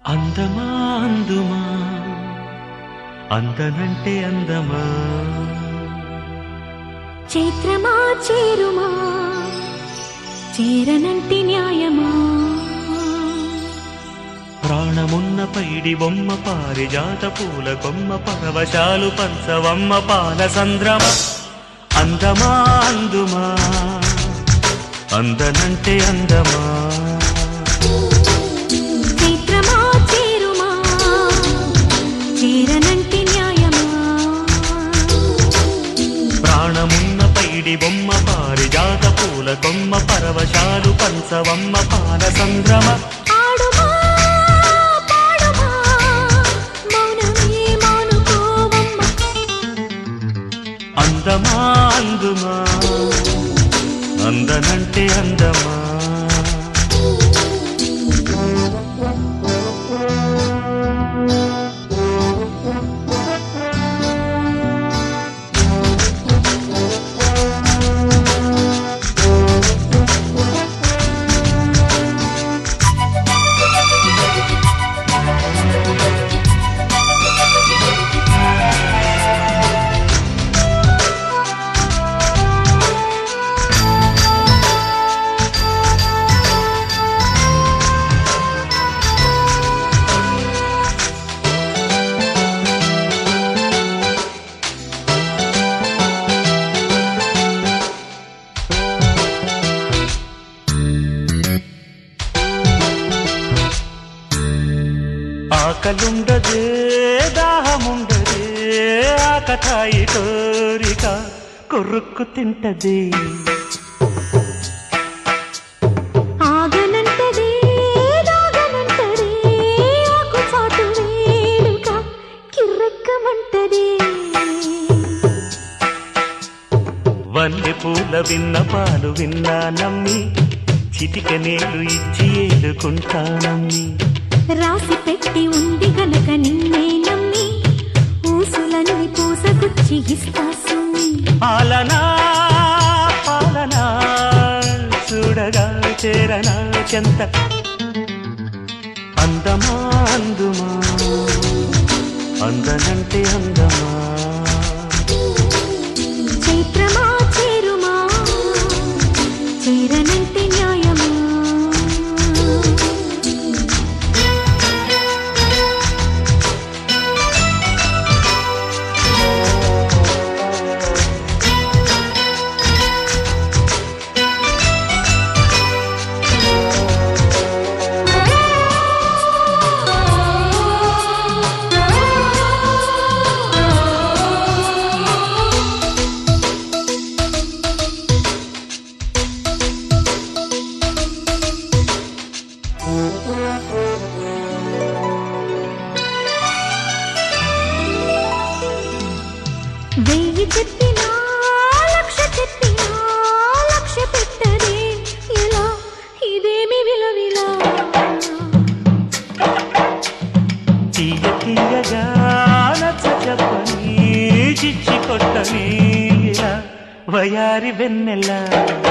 అందమా అందుమా అందనంటే అందమా చైత్రమా చేరుమా చేరనంటి న్యాయమా ప్రాణమున్న పైడి బొమ్మ పారిజాత పూల కొమ్మ పరవశాలు పంచవమ్మ పాల సంద్రమ అందమా అందుమా అందనంటే అందమా చైత్రమా చేరుమా చేరనంటి న్యాయమా ప్రాణమున్న పైడి బొమ్మ పారిజాత పూల కొమ్మ పరవశాలు పంచవమ్మ పాల సంద్రమ ఆడుమా పాడుమా మౌనమే మానుకోవమ్మ అందమా అందుమా అందనంటే అందమా ఆకలుండదే దాహముండదే ఆకతాయి కోరిక కొరుక్కు తింటది ఆగనంటదే దాగనంటదే ఆకు చాటు వేడుక కిర్రెక్కమంటదే వన్నె పూల విన్న పాలు విన్నా నమ్మి చిటిక నేలు ఇచ్చి ఏడుకుంటానమ్మి రాసి పెట్టి ఉంది గనక నిన్నే నమ్మి ఊసులన్నీ పూసగుచ్చి ఇస్తా సుమ్మి పాలనా పాలనా చూడగా చేరనా చెంత అందమా అందుమా అందనంటే అందమా చైత్రమా చేరుమా చేరనంటే న్యాయమా వెయ్యి చెప్పినా లక్ష చెప్పినా లక్ష పెట్టదే ఎలా ఇదేమి విలవిలా తీయ తీయగా నచ్చ చెప్పని చిచ్చి కొట్టని ఇలా వయారి వెన్నెలా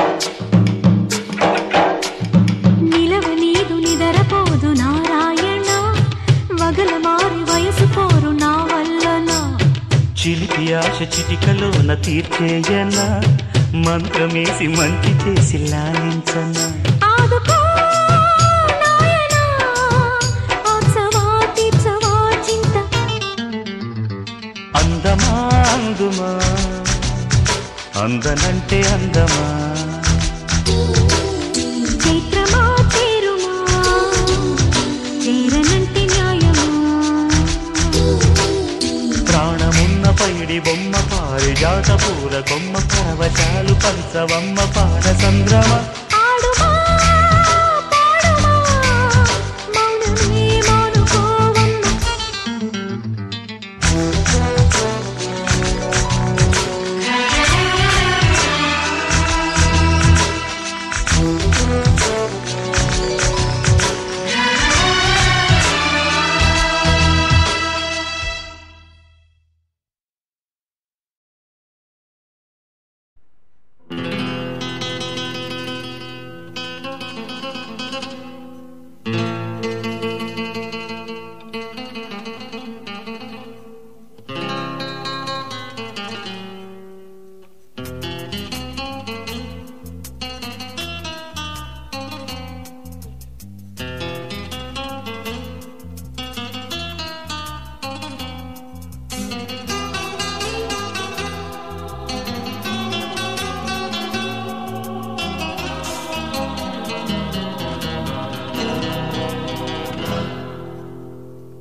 నిలవ నీదు నిదరపోదు నారాయణ వగల మారి వయసు పోరు నా వల్లనా చిలిపి ఆశ చిటికలోన తీర్చేయన మంత్రమేసి మంచి చేసి లాలించనా ఆదుకో నాయనా ఆచవా తీర్చవా చింత అందమా అందుమా అందనంటే అందమా చైత్రమా చేరుమా చేరనంటే న్యాయమా ప్రాణమున్న పైడి బొమ్మ పారిజాత పూల కొమ్మ పరవశాలు పంచవమ్మ పాల సంద్రమ ఆడుమా పాడుమా మౌనమే మానుకోవమ్మ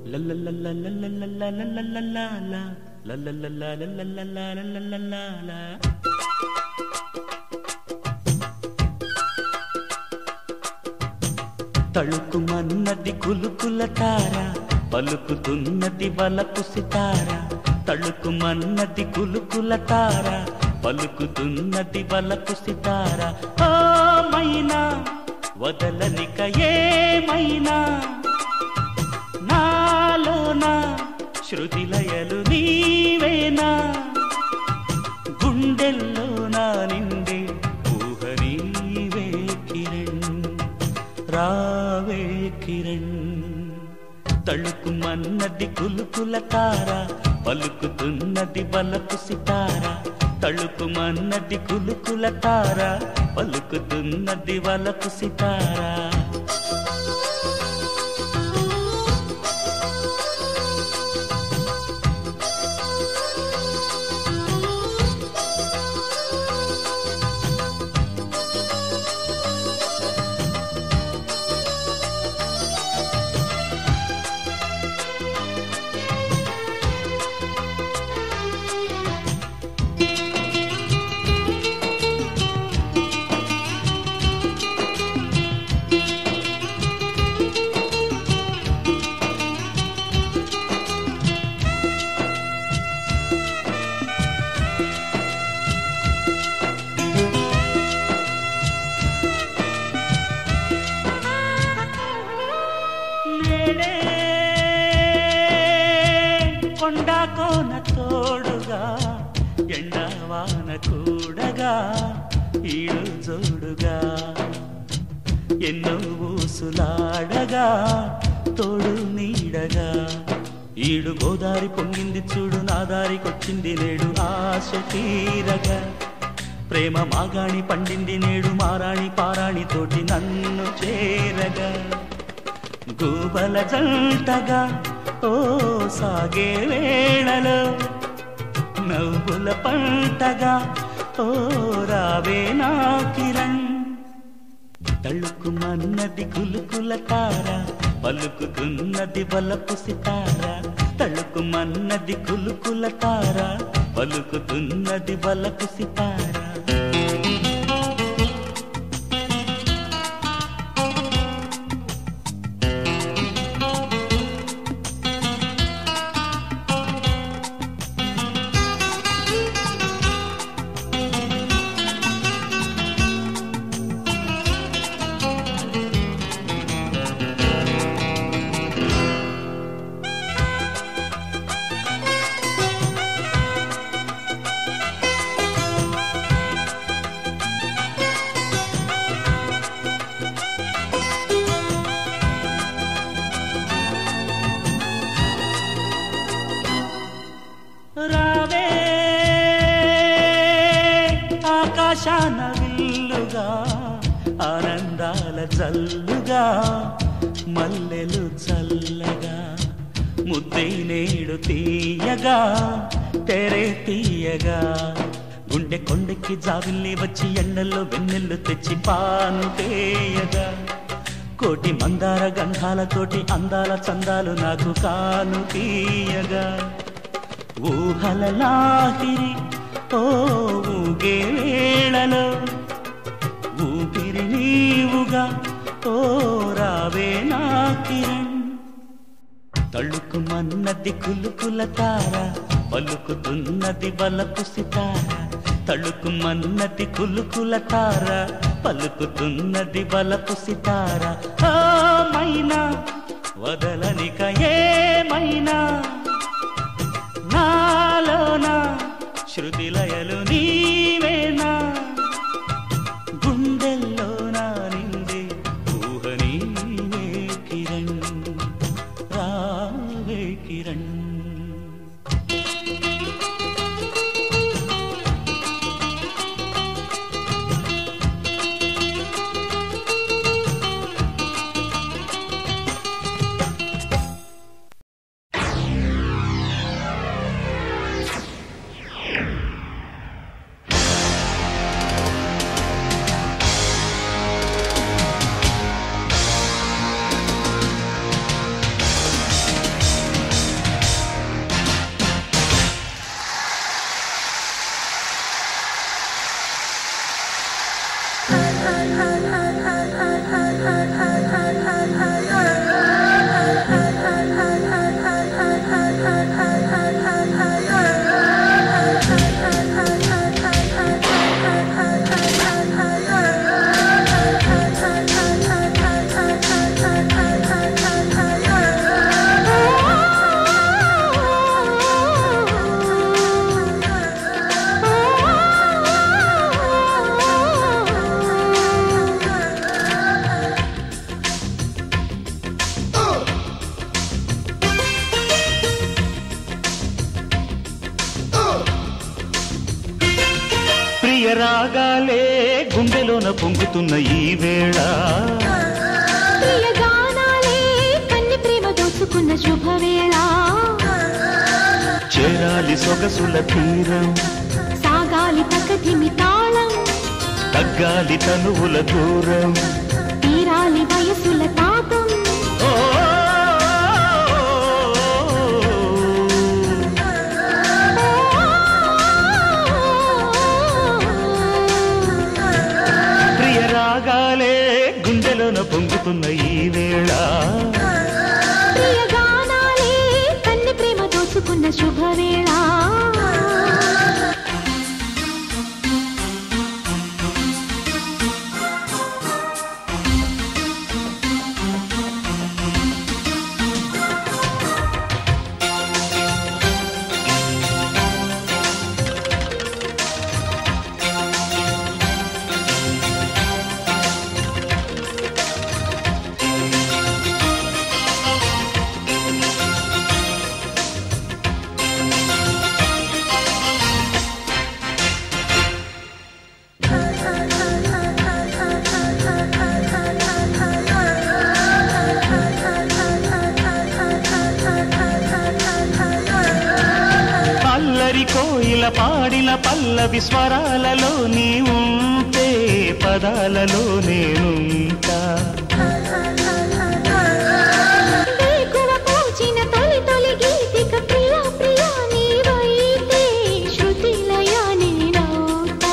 తళుకుమన్నది కులుకుల తార పలుకుతున్నది వలపు సితార తళుకుమన్నది కులుకుల తార పలుకుతున్నది వలపు సితార ఓ మైనా వదలనిక ఏమైనా నాలోన శృతి లయలు నీవేనా గుండెల్లో నా నిండే ఊహ నీవే కిరణ్ రావే కిరణ్ తళుకుమన్నది కులుకుల తార పలుకుతున్నది బలపు సితార తళుకుమన్నది కులుకుల తార పలుకుతున్నది వలపు సితారా నేడే కొండ కోన తోడుగా ఎండవాన కూడగా ఈడు జోడుగా ఎన్నో ఊసులాడగా తోడు నీడగా ఈడు గోదారి పొంగింది చూడు నా దారికొచ్చింది నేడు ఆశ తీరగా ప్రేమ మాగాణి పండింది నేడు మారాణి పారాణి తోటి నన్ను చేరగా గూబల జంటగా ఓ సాగే వేళలో నవ్వుల పంటగా ఓ రావే నా కిరణ్ తళుకుమన్నది కులుకుల తార పలుకుతున్నది బలపు సితార తళుకుమన్నది కులుకుల తార పలుకుతున్నది బలపు సితార రావే ఆకాశాన విల్లుగా ఆనందాల జల్లుగా మల్లెలు చల్లగా ముద్దై నేడు తీయగా తెరే తీయగా గుండె కొండెక్కి జాబిల్లి వచ్చి ఎండల్లో వెన్నెల్లు తెచ్చి పాను తేయగా కోటి మందార గంధాలతోటి అందాల చందాలు నాకు కాను తీయగా ఊహల లాహిరి ఓ ఊగే వేళలో ఊపిరి నీవుగా ఓ రావే నా కిరణ్ తళుకుమన్నది కులుకుల తార పలుకుతున్నది బలపు సితార తళుకుమన్నది కులుకుల తార పలుకుతున్నది బలపు సితార ఆ మైనా వదలనిక ఏమైనా నాలోన శృతి లయలు నీవేనా గుండెల్లో నా నిందే ఊహ నీవే కిరణ్ రావే కిరణ్ ప్రియ రాగాలే గుండెలోన పొంగుతున్న ఈ వేళ ప్రియ గానాలే కన్ని ప్రేమ దోచుకున్న శుభవేళ చేరాలి సొగసుల తీరం సాగాలి తకధిమి తాళం తగ్గాలి తనువుల దూరం తీరాలి వయసుల తాపం ఓ ప్రియ రాగాలే గుండెలోన పొంగుతున్న ఈ వేళ ప్రియ గానాలే కన్ని ప్రేమ దోచుకున్న శుభవేళ అల్లరి కోయిల పాడిన పల్లవి స్వరాలలో నీ ఉంటే పదాలలో నేనుంటా వేకువ పూచిన తొలి తొలి గీతిక ప్రియ ప్రియ నీవైతే శృతిలయ నేనవుతా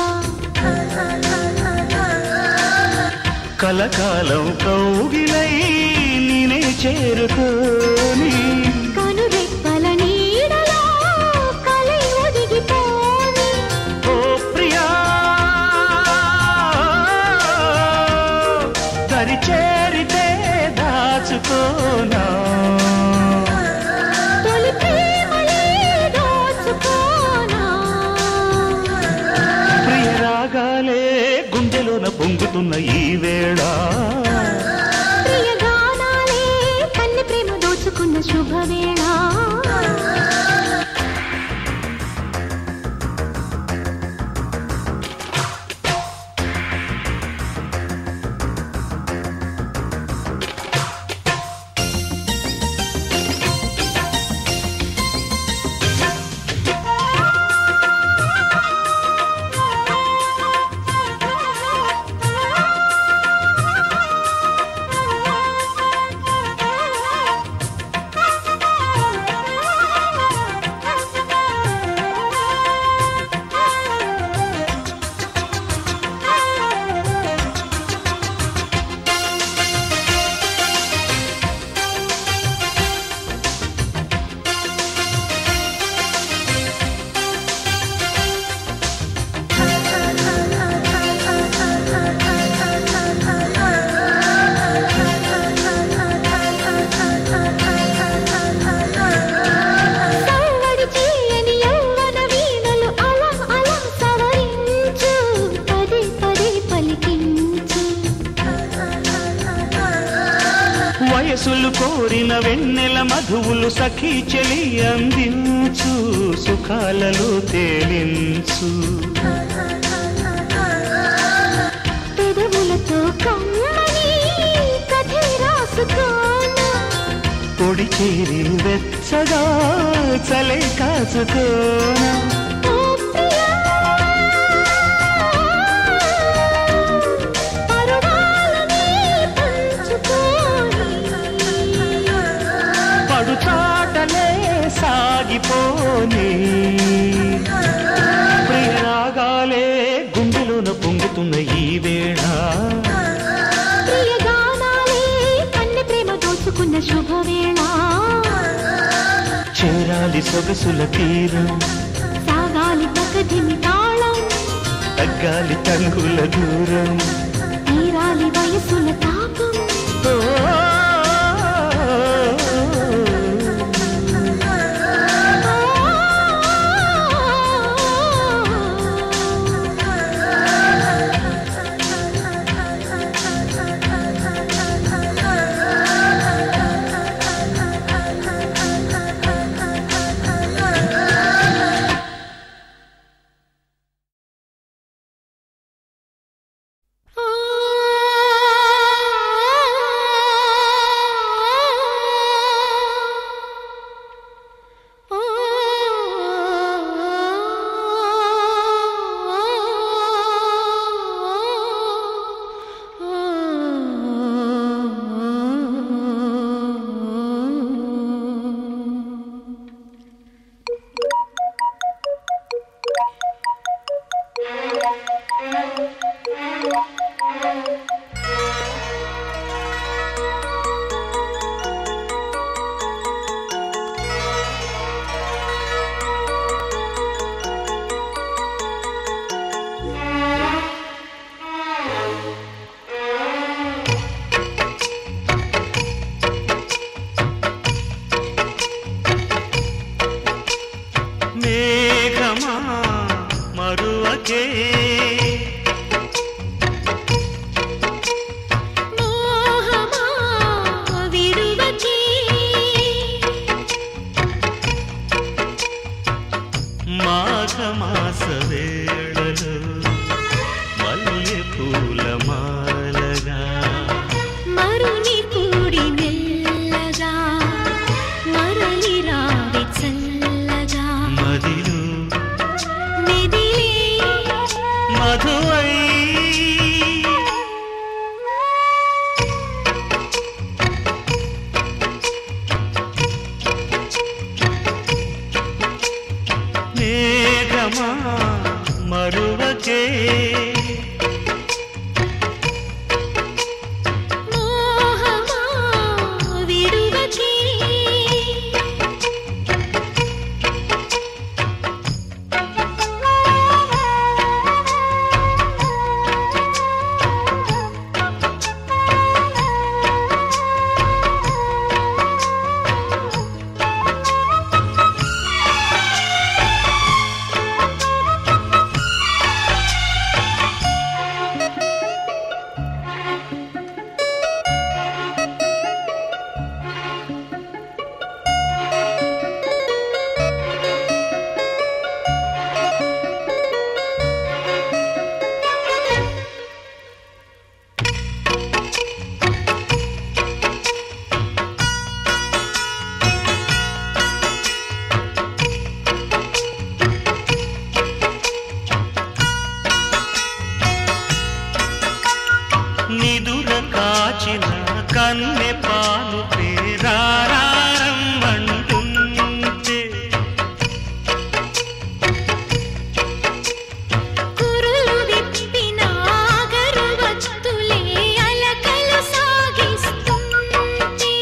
కలకాలం కౌగిలై నేనే చేరుకోని కనురెప్పల నీడలో కలై ఒదిగిపోని ఓ ప్రియా దరి చేరితే దాచుకోనా తొలి ప్రేమలే దోచుకోనా ప్రియ రాగాలే గుండెలోన పొంగుతున్న ఈ వేళ ప్రియ గానాలే కన్ని ప్రేమ దోచుకున్న శుభవేళ సవ్వడి చేయని యవ్వన వీణలు అలా అలా సవరించు పదే పదే పలికించు వయసులు కోరిన వెన్నెల మధువులు సఖీ చెలి అందించు సుఖాలలో తేలించు పెదవులతో కమ్మని కథే రాసుకోనా పొడి చేరి వెచ్చగా చలే కాచుకోనా ఓ ప్రియా పరువాలని పంచుకోని పడుచాటలే సాగిపోని ప్రియ రాగాలే గుండెలోన పొంగుతున్న ఈ వేళ ప్రియ గానాలే కన్నె ప్రేమ దోచుకున్న శుభవేళ చేరాలి సొగసుల తీరం సాగాలి పకధిమి తాళం తగ్గాలి తంగుల దూరం తీరాలి వయసుల తాపం ఓ మరువకే మోహమా విడువకే మాఘమాస వేళలో మల్లె పూల మాలగా మరుని కూడి మెల్లగా మరలి రావి చల్లగా మదిలో మెదిలే మధువై మేఘమా మరువకే మోహమా విడువకే నిదుర కాచిన కన్నె పాలు పేరారంభంటుంటే కురులు విప్పిన గరువత్తులే అలకలు సాగిస్తుంటే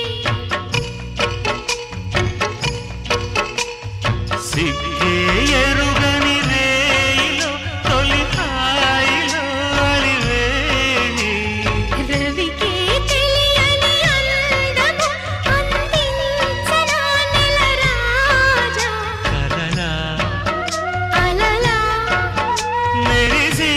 సిగ్గే ఎరుగని రేయిలో తొలి హాయిలో అలివేణి రవికే తెలియని అందము అందించనా నెల రాజా కలలా అలలా మెరిసి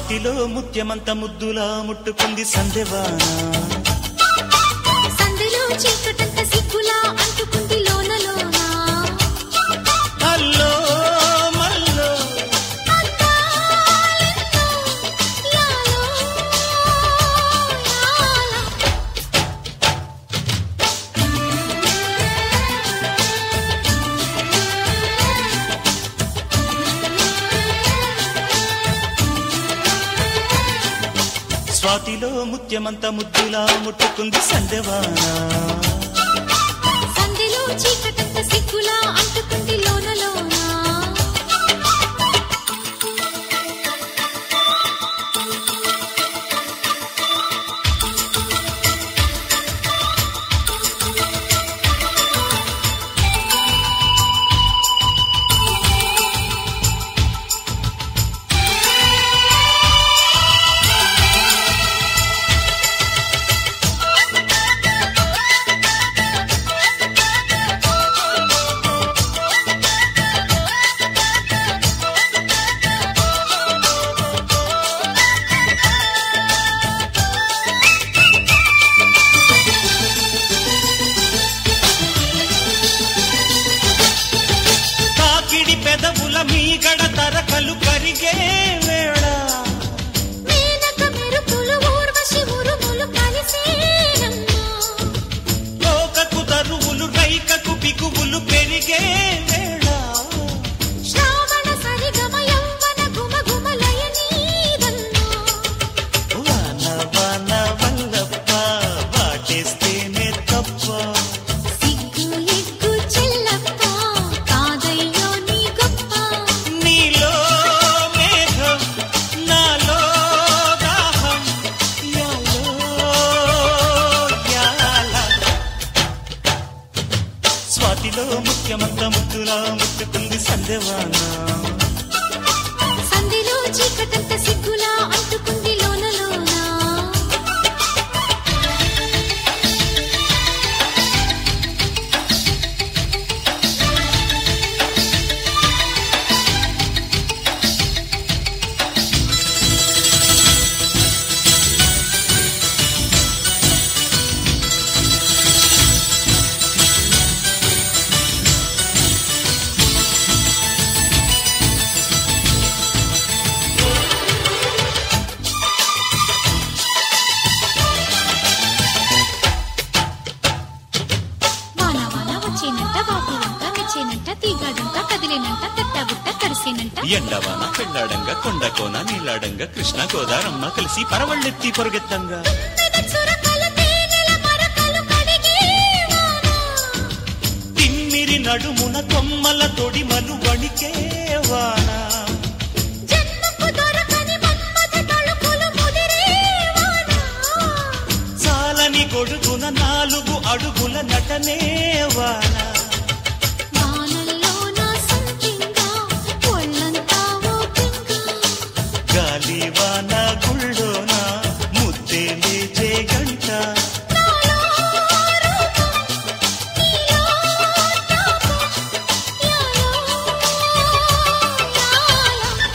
స్వాతిలో ముత్యమంత ముద్దులా ముట్టుకుంది సందెవాన సందులో చీకటంత సిగ్గులా అంటుకుంది లోన లోన అల్లో మల్లో అందాలెన్నో యాలో యాల స్వాతిలో ముత్యమంత ముద్దులా ముట్టుకుంది సందెవాన సందులో చీకటంత సిగ్గులా అంటుకుంది లోన లోన కాకిడి పెదవుల మీగడ తరకలు కరిగే వేళ మేనక మెరుపులు ఊర్వశి ఉరుములు కలిసేనమ్మా లోకకు తరువులు రైకకు బిగువులు పెరిగే వేళ శ్రావణ సరిగమ యౌవన గుమ గుమలయ నీదన్నా వాన వాన వల్లప్ప వాటేస్తేనే తప్ప సిగ్గు ఎగ్గు చెల్లప్ప కాదయ్యో నీ గొప్ప నీలో మేఘం నాలో దాహం యాలో యాల స్వాతిలో ముఖ్యమంత ముద్దులా ముట్టుకుంది సందేవాన సంధిలో చీకటంత సిగ్గులా అంటుకుంది లోన లోన వాన వాన వచ్చేనంట వాపులంతా మెచ్చేనంట తీగాడంతా కదిలేనంట తట్టబుట్ట తడిసేనంట ఎండవాన పెళ్ళాడంగా కొండ కోన నీలాడంగా కృష్ణ గోదారమ్మ కలిసి పరవళ్ళెత్తి పొరుగెత్తంగా తుమ్మెద చురకలు తేనెల మరకలు కడిగే వాన తిమ్మిరి నడుమున కొమ్మల తొడిమలు వణికే వాన జన్మకు దొరకని మన్మథ తళుకులు ముదిరే వాన చాలని గొడుగున నాలుగు అడుగుల నటనే వాన వానల్లో నా సంతింగా ఒళ్ళంతా ఓపింగా గాలి వాన గుళ్ళోన ముద్దే లేచే గంట నాలో రూపం నీలో తాపం యాలో యాల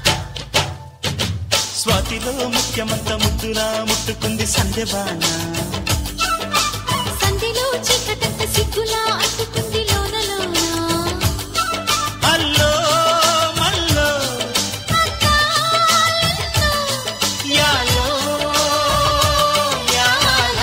స్వాతిలో ముఖ్యమంత ముద్దులా ముట్టుకుంది సందెవాన సంధిలో చీకటంత సిగ్గులా అంటుకుంది లోన లోన అల్లో మల్లో యాలో యాల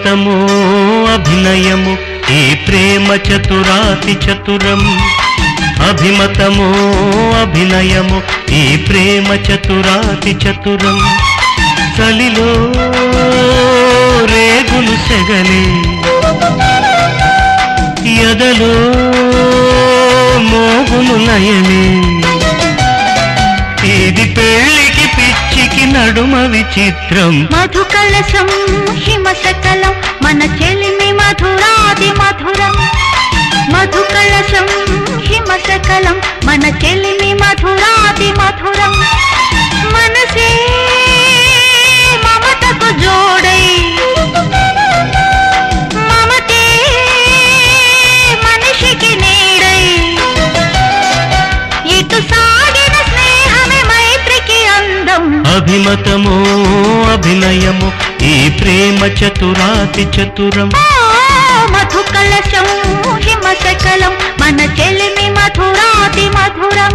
అభిమతము అభినయము ఈ ప్రేమ చతురాతి చతురం అభిమతమో అభినయము ఈ ప్రేమ చతురాతి చతురం చలిలో రేగులు సెగలే ఎదలో మోగులు లయలే ఇది పెళ్లికి పిచ్చికి నడుమ విచిత్రం మధు కలశం హిమ సకలం మన చెలిమి మధురాది మధురం మధు కలశం హిమ సకలం మన చెలిమి మధురాది మధురం మనసే మమతకు జోడై మమతే మనిషికి నీడై ఇటు సాగిన స్నేహమే మైత్రికి అందం అభిమతమో అభినయము ఈ ప్రేమ చతురాతి చతురం మధు కలశం హిమ సకలం మన చెలిమి మధురాతి మధురం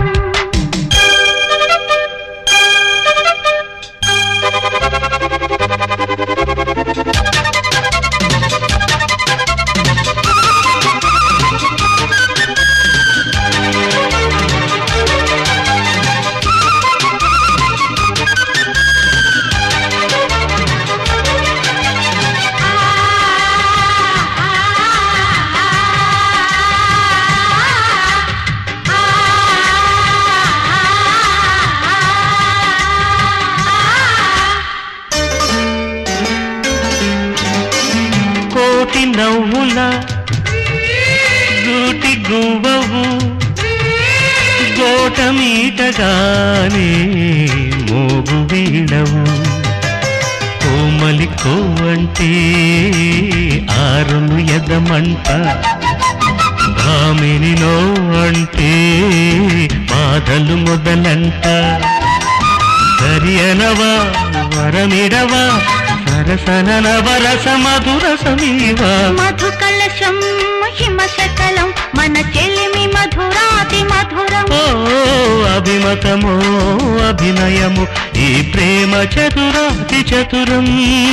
కోటి నవ్వుల గూటి గువ్వవు గోట మీటగానే మోగు వీణవు కోమలి కోవంటే ఆరును ఎదమంట భామినిలో అంటే బాధలు మొదలంట సరియనవా వరమిడవా సరసనన వరస మధుర సమీవా మధు కలశం హిమ సకలం మన చెలిమి మధురాతి మధురం ఓ అభిమతమో అభినయము ఈ ప్రేమ చతురాతి చతురం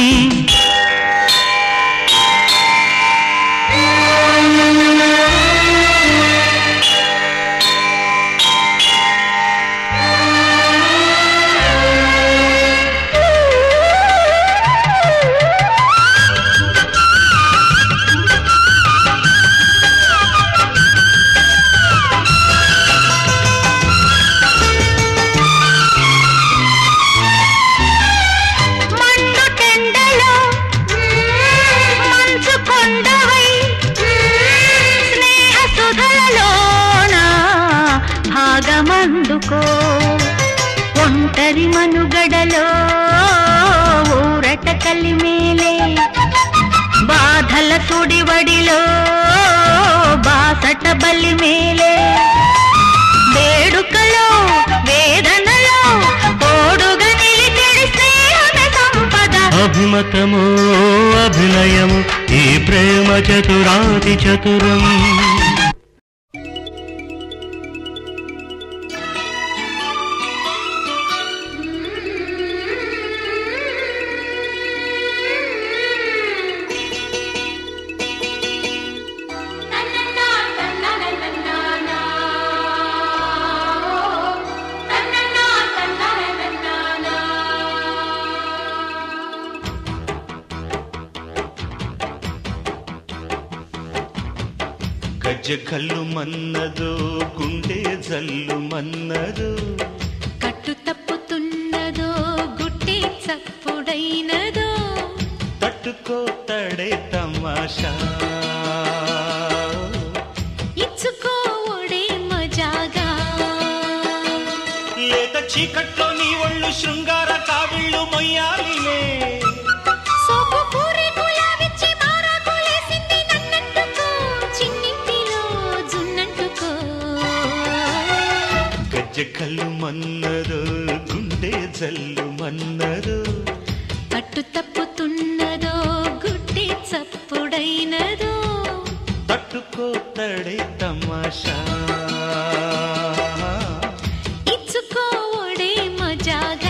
మండు టెండలో మంచు కొండవై స్నేహ సుధలలోన భాగమందుకో ఒంటరి మనుగడలో ఊరట కలిమేలే బాధల సుడివడిలో బాసట బలిమేలే వేడుకలో వేదనలో తోడుగా నిలిచెడి స్నేహమే సంపద అభిమతమో అభినయము ఈ ప్రేమ చతురాతి చతురం గజ్జ కల్లు మన్నదో గుండె జల్లు మన్నదో కట్టు తప్పుతున్నదో గుట్టి చప్పుడైనదో తట్టుకో తడే తమాషా ఇచ్చుకోవడే మజాగా లేత చీకట్లో నీ ఒళ్ళు శృంగార కావిళ్ళు మొయ్యాలిలే సోపు పూరి కులావిచ్చి మారాకులేసింది నన్నంటుకో చిన్నింటిలో జున్నంటుకో గజ్జ కల్లు మన్నదో గుండె జల్లు మన్నదో కట్టు తప్పుతున్నదో గుట్టి చప్పుడైనదో తట్టుకో తడే తమాషా ఇచ్చుకోవడే మజాగా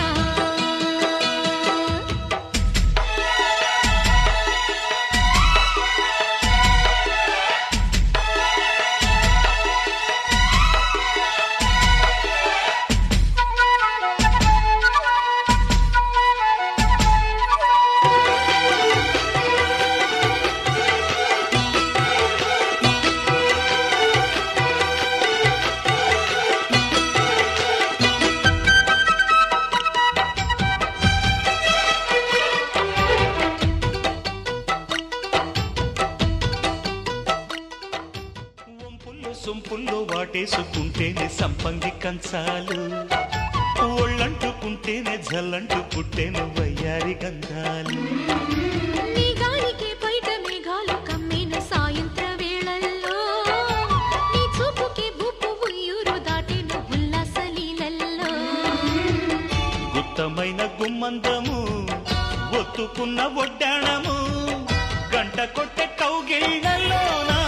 వాటేసుకుంటేనే సంపంగి కంచాలు ఒళ్ళంటుకుంటేనే జల్లంటు పుట్టేను వయ్యారి గంధాలు నీ గాలికి బయట మేఘాలు కమ్మిన సాయంత్ర వేళల్లో నీ చూపుకి బుప్పు ఉయ్యూరు దాటిన ఉల్లాస లీలల్లో గుత్తమైన గుమ్మందము ఒత్తుకున్న ఒడ్డాణము గంట కొట్టే కౌగిళ్ళలోనా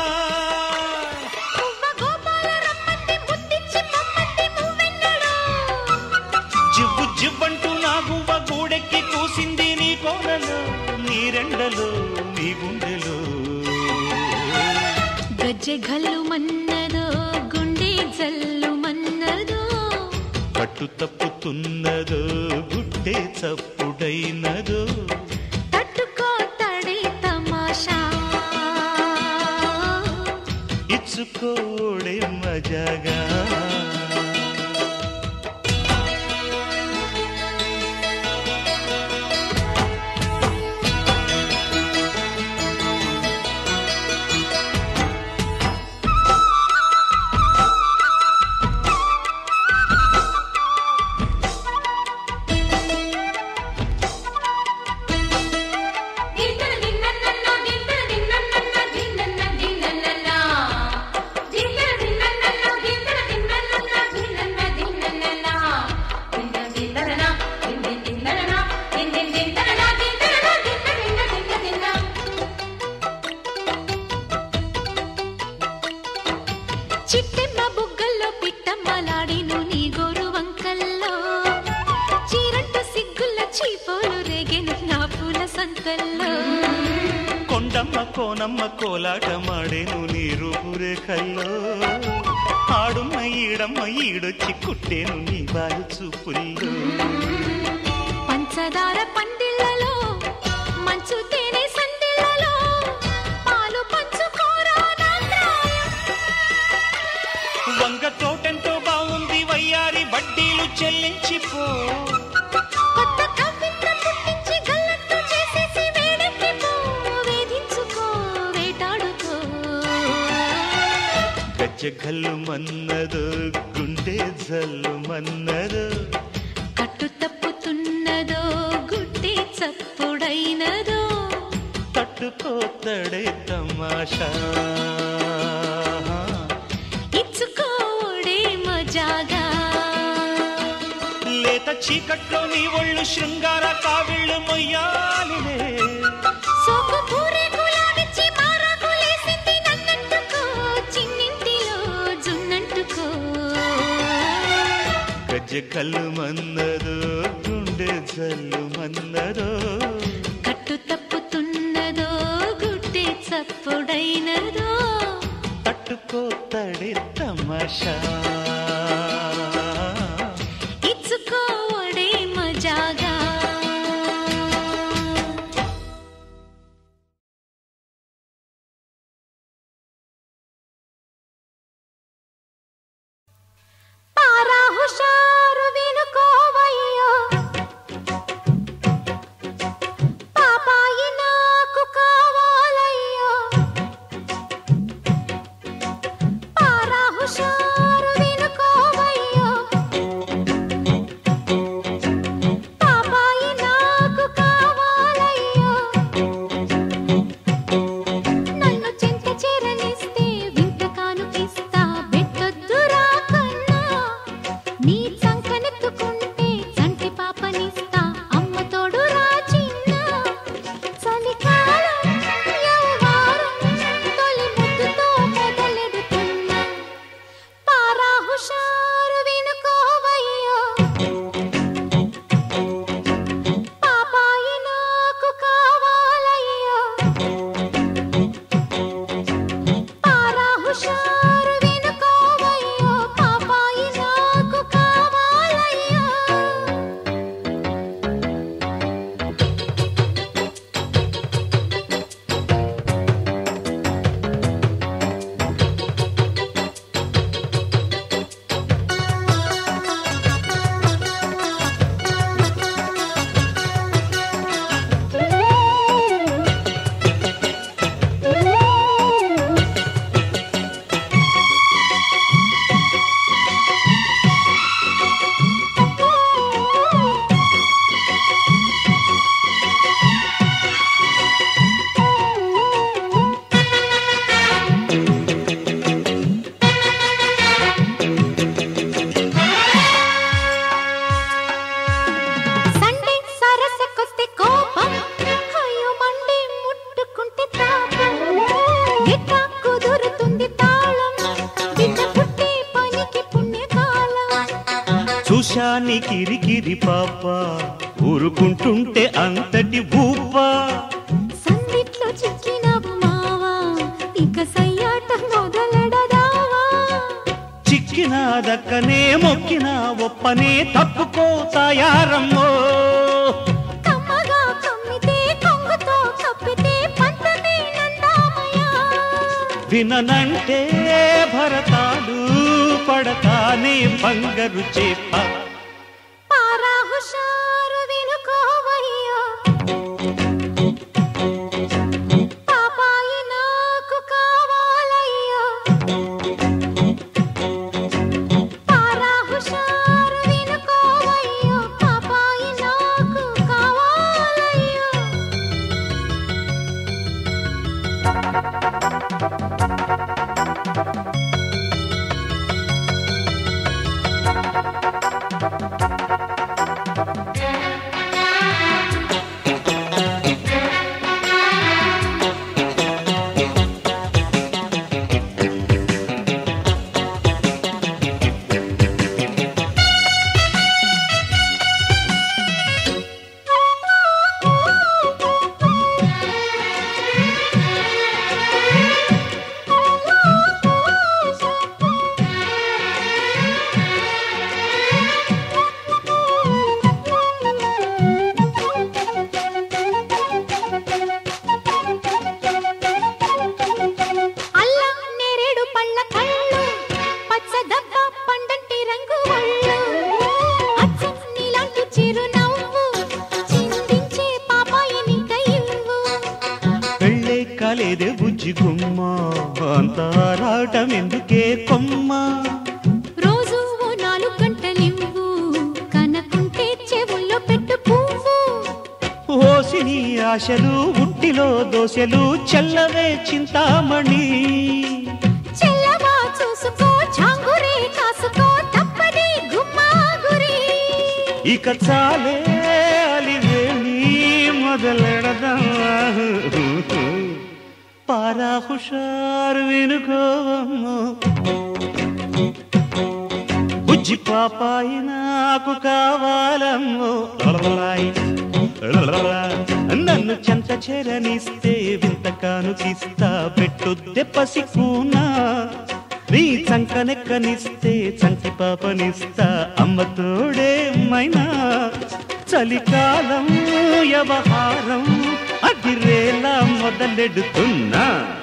పువ్వ గోపాల రమ్మంటే ముద్దిచ్చి మమ్మంటే మువ్వెన్నడో జివ్వు జివ్వంటూ నా గువ్వ గూడెక్కి కూసింది నీ కోనలో నీ రెండలో నీ గుండెలో గజ్జె గల్లు మన్నదో గుండె జల్లు మన్నదో కట్టు తప్పుతున్నదో గుడ్డే చప్పుడైనదో తట్టుకో తడే తమాషా ఇచ్చుకోడే మజాగా దిన్నన దిన్నన్న దిన్నన దిన్నన్న దిన్నన్న దిన్నన్న దిన్నన దిన్నన్న దిన్నన దిన్నన్న దిన్నన్న దిన్నన్న దిన్న దిన్నన దిన్న దిన్నన దిన్న దిన్నన దిన్నన దిన్న దిన్న దిన్న చిట్టెమ్మ బుగ్గల్లో పిట్టమ్మలాడిను నీ గోరు వంకల్లో చీరంట సిగ్గుల చీపోలు రేగెను నా పూల సంతల్లో కొండమ్మ కోనమ్మ కోలాటమాడేను నీ రూపురేఖల్లో ఆడున్న ఈడమ్మ ఈడొచ్చి కుట్టేను నీ బాలు చూపుల్లో పంచదార పందిళ్ళలో మంచు తేనె సందిళ్ళలో పాలు పంచుకోరా నా ప్రాయం. వంగ తోటెంతో బాగుంది వయ్యారి వడ్డీలు చెల్లించిపో కొత్త కవిత్వం పుట్టించి గల్లంతు చేసేసి వేడెక్కిపో, వేధించుకో వేటాడుకో గజ్జ గల్లు మన్నదో గుండె జల్లు మన్నదో కట్టు తప్పుతున్నదో గుడ్డి చప్పుడైనదో తట్టుకోతడే తమాషా ఇచ్చుకోడే మజాగా లేత చీకట్లో నీ ఒళ్ళు శృంగార కావిళ్ళు మొయ్యాలిలే సోకు పూరే గులాబిచ్చి మారాకులేసింది నన్నంటుకో చిన్నింటిలో జున్నంటుకో గజ్జ కళ్ళు మన్నదో గుండె జల్లు మన్నదో కట్టు తప్పుతున్నదో గుడ్డి చప్పుడైనదో తట్టుకోతడే తమాషా ఇచ్చుకోవడే మజాగా పారా హుషారు వినుకోవయ్యో పాపాయి నాకు కావాలయ్యో పారా హుషారు వినుకోవయ్యో పాపాయి నాకు కావాలయ్యో నన్ను చెంత చేరనిస్తే వింత కానుకిస్తా పెట్టొద్దురా కన్నా నీ చంకనెత్తుకుంటే చంటి పాపనిస్తా అమ్మ తోడు రా చిన్న చలికాలం యవ్వారం తొలి ముద్దుతో మొదలెడుతున్నా పారా హుషారు వినుకోవయ్యో పాపాయి నాకు కావాలయ్యో పారా హుషారు వినుకోవయ్యో పాపాయి నాకు కావాలయ్యో ఉషాని కిరికిరి పాప ఊరుకుంటుంటే అంతటి ఊప సందిట్లో చిక్కినవు మావా ఇక సయ్యాట మొదలెడదావా చిక్కిన దక్కనే మొక్కిన ఒప్పనే తప్పుకో తాయారమ్మో కమ్మగా కమ్మితే కొంగుతో కప్పితే పంతమే నందామయ్యా విననంటే భరతాడు పడతానే బంగరు చేప పారా హుషారు వినుకోవయ్యా పాపాయి నాకు కావాలయ్యా పారా హుషారు వినుకోవయ్యా పాపాయి నాకు కావాలయ్యా అల్లం నేరేడు పళ్ళ కళ్ళు పచ్చ దబ్బ పండంటి రంగు ఒళ్ళు అచ్చం నీలాంటి చిరునవ్వు చిందించే పాపాయిని కయ్యవు పెళ్ళే కాలేదే బుజ్జి గుమ్మ అంత ఆరాటం ఎందుకే కొమ్మ రోజు ఓ నాలుగు గంటలివ్వు కనకుంటే చెవుల్లో పెట్టు పువ్వు ఓసిని ఆశలు ఉట్టిలో దోశలు చెల్లవే చింతామణి చెల్లవా చూసుకో చాంగురే కాసుకో తప్పది గుమ్మా గురి ఇక చాలే అలివేణి మొదలెడదా పారా హుషారు వినుకోవమ్మో బుజ్జి పాపాయి నాకు కావాలమ్మో లలలాయ్, లలలా. నన్ను చెంత చేరనిస్తే వింత కానుకిస్తా పెట్టొద్దె పసికూనా నీ చంకనెక్కనిస్తే చంటి పాపనిస్తా అమ్మ తోడే మైనా చలికాలం వ్యవహారం అదిరేలా మొదలెడుతున్నా